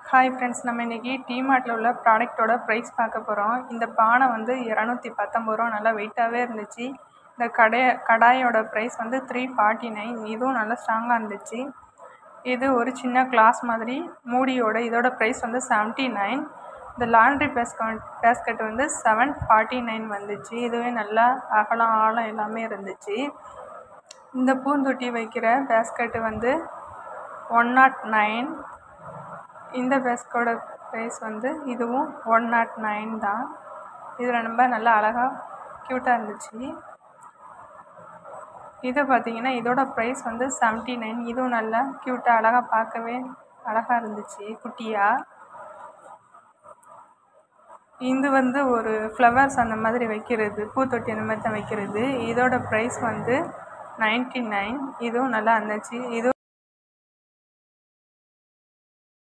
hi friends நம்ம இன்றைக்கி டிமார்ட்டில் உள்ள ப்ராடக்ட்டோட ப்ரைஸ் பார்க்க போகிறோம் இந்த பானை வந்து இரநூத்தி பத்தொம்பது ரூபா நல்லா வெயிட்டாகவே இருந்துச்சு இந்த கடைய கடாயோட ப்ரைஸ் வந்து த்ரீ ஃபார்ட்டி நைன் இதுவும் நல்லா ஸ்ட்ராங்காக இருந்துச்சு இது ஒரு சின்ன கிளாஸ் மாதிரி மூடியோட இதோட ப்ரைஸ் வந்து செவன்ட்டி நைன் இந்த லாண்ட்ரி பேஸ்கட் பேஸ்கெட் வந்து செவன் ஃபார்ட்டி நைன் வந்துச்சு இதுவே நல்லா அகலம் ஆழம் எல்லாமே இருந்துச்சு இந்த பூந்தொட்டி வைக்கிற பேஸ்கெட்டு வந்து ஒன் நாட் நைன் இந்த பேஸ்கோட ப்ரைஸ் வந்து இதுவும் ஒன் நாட் நைன் தான் இதில் ரொம்ப நல்லா அழகாக க்யூட்டாக இருந்துச்சு இது பார்த்தீங்கன்னா இதோட ப்ரைஸ் வந்து செவன்ட்டி நைன் இதுவும் நல்லா க்யூட்டாக அழகாக பார்க்கவே அழகாக இருந்துச்சு குட்டியாக இது வந்து ஒரு ஃப்ளவர்ஸ் அந்த மாதிரி வைக்கிறது பூத்தொட்டி அந்த மாதிரி தான் வைக்கிறது இதோட ப்ரைஸ் வந்து நைன்ட்டி நைன் இதுவும் நல்லா இருந்துச்சு இதுவும்